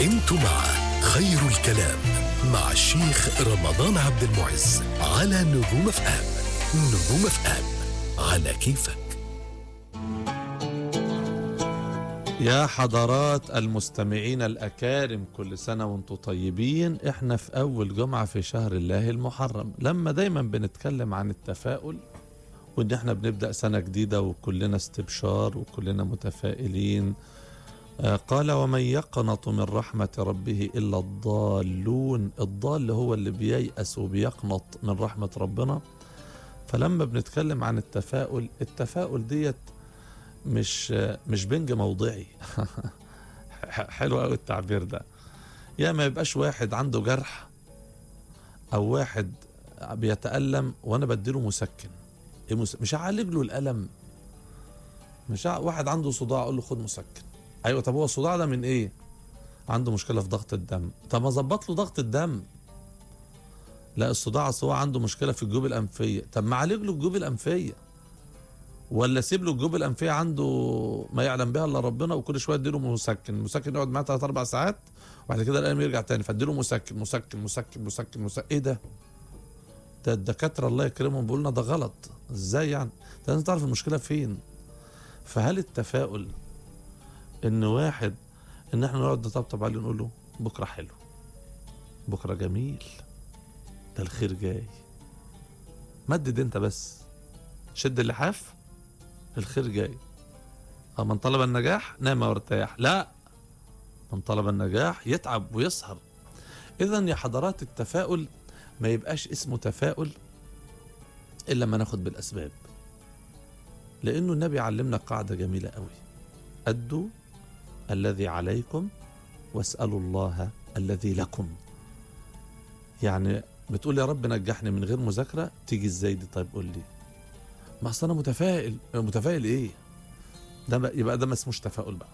انتوا مع خير الكلام مع الشيخ رمضان عبد المعز على نجوم اف ام نجوم اف ام على كيفك يا حضرات المستمعين الأكارم كل سنة وانتم طيبين احنا في أول جمعة في شهر الله المحرم لما دايما بنتكلم عن التفاؤل وان احنا بنبدأ سنة جديدة وكلنا استبشار وكلنا متفائلين آه، قال ومن يقنط من رحمة ربه إلا الضالون الضال هو اللي بييأس وبيقنط من رحمة ربنا فلما بنتكلم عن التفاؤل التفاؤل ديت مش مش بنج موضعي حلو قوي التعبير ده يا ما يبقاش واحد عنده جرح او واحد بيتألم وانا بديله مسكن إيه مس... مش هعالج له الألم مش ع... واحد عنده صداع اقول له خد مسكن ايوه طب هو الصداع ده من ايه عنده مشكلة في ضغط الدم طب ما ظبط له ضغط الدم لا الصداع اصل هو عنده مشكلة في الجيوب الأنفية طب ما عالج له الجيوب الأنفية ولا سيب له الجيوب الانفيه عنده ما يعلم بها الا ربنا وكل شويه اديله مسكن المسكن يقعد معاه ثلاث اربع ساعات وبعد كده الالم يرجع تاني فاديله مسكن مسكن مسكن مسكن مسكن ايه ده؟ ده الدكاتره الله يكرمهم بيقولوا لنا ده غلط ازاي يعني؟ انت لازم تعرف المشكله فين فهل التفاؤل ان واحد ان احنا نقعد نطبطب عليه ونقول له بكره حلو بكره جميل ده الخير جاي مدد انت بس شد اللحاف الخير جاي أو من طلب النجاح نام وارتاح لا من طلب النجاح يتعب ويسهر إذا يا حضرات التفاؤل ما يبقاش اسمه تفاؤل إلا ما ناخد بالأسباب لأنه النبي علمنا قاعدة جميلة قوي أدوا الذي عليكم واسألوا الله الذي لكم يعني بتقول يا رب نجحني من غير مذاكرة تيجي ازاي دي طيب قول لي ما اصل انا متفائل متفائل ايه ده بقى يبقى ده ما اسموش تفاؤل بقى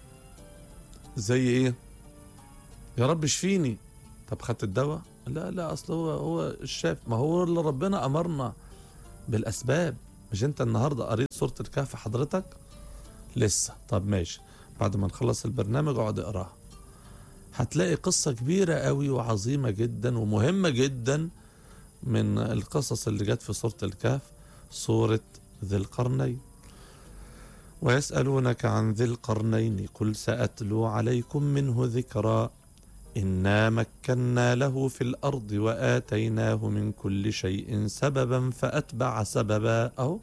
زي ايه يا رب اشفيني طب خدت الدواء لا لا اصل هو هو الشاف ما هو اللي ربنا امرنا بالاسباب مش انت النهارده قريت سوره الكهف حضرتك لسه طب ماشي بعد ما نخلص البرنامج اقعد اقراها هتلاقي قصة كبيرة قوي وعظيمة جدا ومهمة جدا من القصص اللي جت في سورة الكهف سورة ذي القرنين ويسألونك عن ذي القرنين قل سأتلو عليكم منه ذكرا إنا مكنا له في الأرض وآتيناه من كل شيء سببا فأتبع سببا أو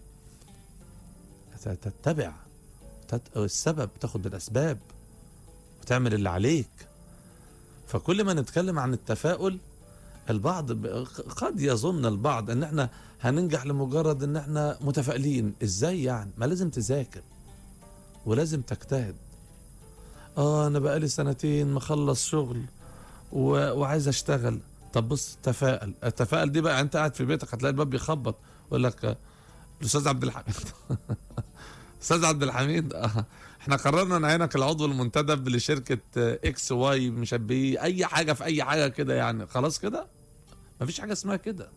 تتبع تت... السبب تاخد بالأسباب وتعمل اللي عليك فكل ما نتكلم عن التفاؤل البعض ب... قد يظن البعض ان احنا هننجح لمجرد ان احنا متفائلين ازاي يعني ما لازم تذاكر ولازم تجتهد اه انا بقالي سنتين مخلص شغل و... وعايز اشتغل طب بص تفائل التفائل دي بقى انت قاعد في بيتك هتلاقي الباب بيخبط يقول لك الاستاذ عبد الحميد استاذ عبد الحميد آه. احنا قررنا نعينك العضو المنتدب لشركه اكس واي مش بي اي حاجه في اي حاجه كده يعني خلاص كده مفيش حاجه اسمها كده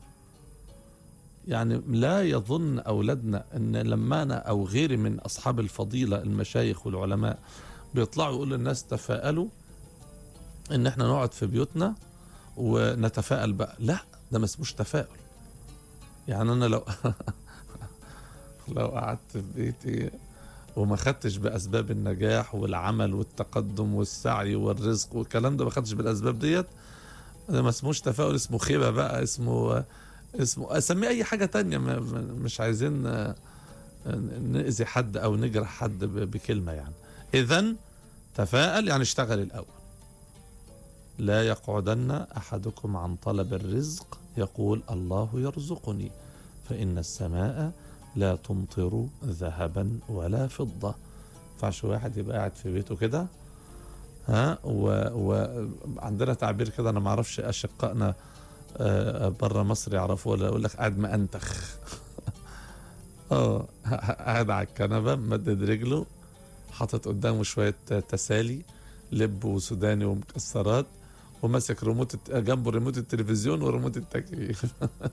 يعني لا يظن اولادنا ان لما انا او غيري من اصحاب الفضيله المشايخ والعلماء بيطلعوا يقولوا للناس تفائلوا ان احنا نقعد في بيوتنا ونتفائل بقى لا ده ما اسموش تفاؤل يعني انا لو لو قعدت في بيتي وما خدتش باسباب النجاح والعمل والتقدم والسعي والرزق والكلام ده ما خدتش بالاسباب ديت ده ما اسموش تفاؤل اسمه خيبه بقى اسمه اسمه اسميه اي حاجه تانية مش عايزين نأذي حد او نجرح حد بكلمه يعني اذا تفاءل يعني اشتغل الاول لا يقعدن احدكم عن طلب الرزق يقول الله يرزقني فان السماء لا تمطر ذهبا ولا فضة ينفعش واحد يبقى قاعد في بيته كده ها وعندنا تعبير كده انا ما اعرفش اشقائنا بره مصر يعرفوه ولا يقول لك قاعد مأنتخ اه قاعد على الكنبه مدد رجله حاطط قدامه شويه تسالي لب وسوداني ومكسرات وماسك ريموت جنبه ريموت التلفزيون وريموت التكييف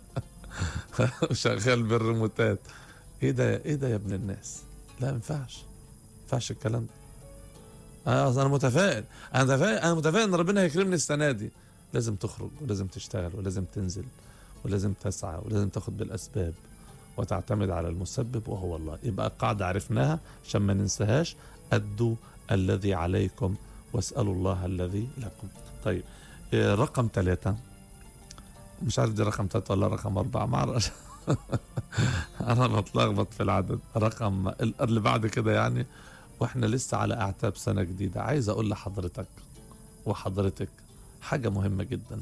وشغال بالريموتات ايه ده ايه ده يا ابن الناس لا ما ينفعش ما ينفعش الكلام ده آه أصل انا متفائل انا متفائل انا متفائل ان ربنا هيكرمني السنه دي لازم تخرج ولازم تشتغل ولازم تنزل ولازم تسعى ولازم تاخد بالاسباب وتعتمد على المسبب وهو الله يبقى قاعده عرفناها عشان ما ننساهاش ادوا الذي عليكم واسالوا الله الذي لكم طيب آه، رقم ثلاثة مش عارف دي رقم ثلاثة ولا رقم أربعة ما أعرفش أنا بتلخبط في العدد رقم اللي بعد كده يعني واحنا لسه على اعتاب سنه جديده عايز اقول لحضرتك وحضرتك حاجه مهمه جدا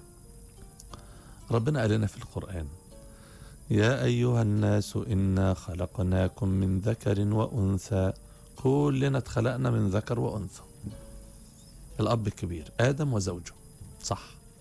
ربنا قال لنا في القران يا ايها الناس انا خلقناكم من ذكر وانثى كلنا اتخلقنا من ذكر وانثى الاب الكبير ادم وزوجه صح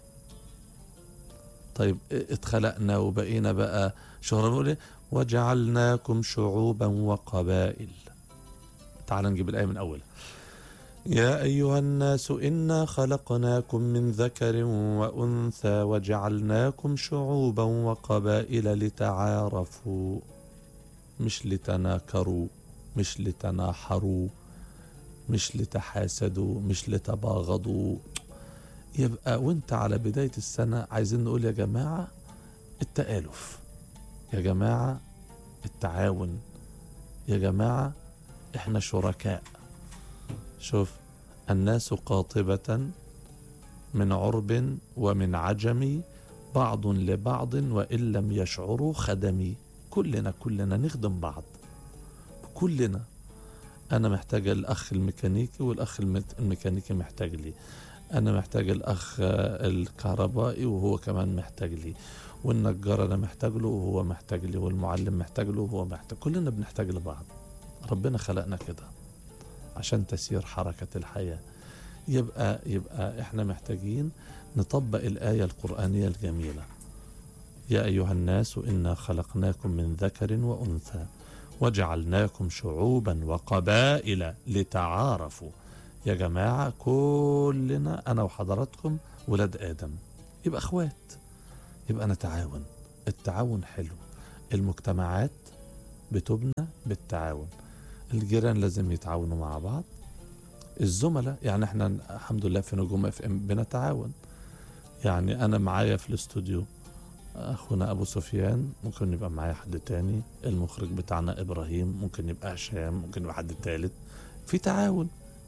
طيب اتخلقنا وبقينا بقى شهرة بيقول ايه وجعلناكم شعوبا وقبائل تعال نجيب الآية من أولها يا أيها الناس إنا خلقناكم من ذكر وأنثى وجعلناكم شعوبا وقبائل لتعارفوا مش لتناكروا مش لتناحروا مش لتحاسدوا مش لتباغضوا يبقى وانت على بداية السنة عايزين نقول يا جماعة التآلف يا جماعة التعاون يا جماعة احنا شركاء شوف الناس قاطبة من عرب ومن عجم بعض لبعض وإن لم يشعروا خدمي كلنا كلنا نخدم بعض كلنا أنا محتاج الأخ الميكانيكي والأخ المت- الميكانيكي محتاج لي أنا محتاج الأخ آه، الكهربائي وهو كمان محتاج لي والنجار أنا محتاج له وهو محتاج لي والمعلم محتاج له وهو محتاج كلنا بنحتاج لبعض ربنا خلقنا كده عشان تسير حركة الحياة يبقى يبقى احنا محتاجين نطبق الآية القرآنية الجميلة يا أيها الناس إنا خلقناكم من ذكر وأنثى وجعلناكم شعوبا وقبائل لتعارفوا يا جماعة كلنا أنا وحضراتكم ولاد آدم يبقى أخوات يبقى نتعاون التعاون حلو المجتمعات بتبنى بالتعاون الجيران لازم يتعاونوا مع بعض الزملاء يعني احنا الحمد لله في نجوم اف ام بنتعاون يعني انا معايا في الاستوديو اخونا ابو سفيان ممكن يبقى معايا حد تاني المخرج بتاعنا ابراهيم ممكن يبقى هشام ممكن يبقى حد تالت في تعاون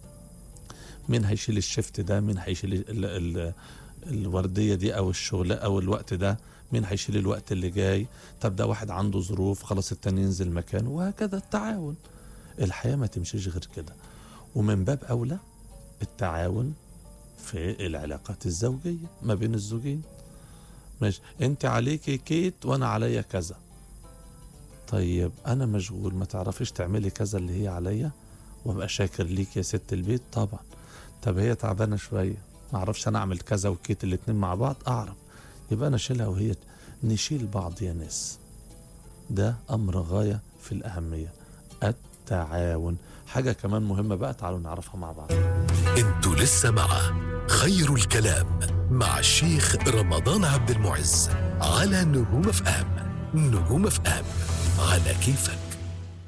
مين هيشيل الشفت ده مين هيشيل ال ال الورديه دي او الشغل او الوقت ده مين هيشيل الوقت اللي جاي طب ده واحد عنده ظروف خلاص التاني ينزل مكانه وهكذا التعاون الحياه ما تمشيش غير كده ومن باب اولى التعاون في العلاقات الزوجيه ما بين الزوجين ماشي انت عليكي كيت وانا عليا كذا طيب انا مشغول ما تعرفيش تعملي كذا اللي هي عليا وابقى شاكر ليك يا ست البيت طبعا طب هي تعبانه شويه ما اعرفش انا اعمل كذا وكيت الاتنين مع بعض اعرف يبقى انا اشيلها وهي نشيل بعض يا ناس ده امر غايه في الاهميه التعاون حاجه كمان مهمه بقى تعالوا نعرفها مع بعض انتوا لسه مع خير الكلام مع الشيخ رمضان عبد المعز على نجوم اف ام نجوم اف ام على كيفك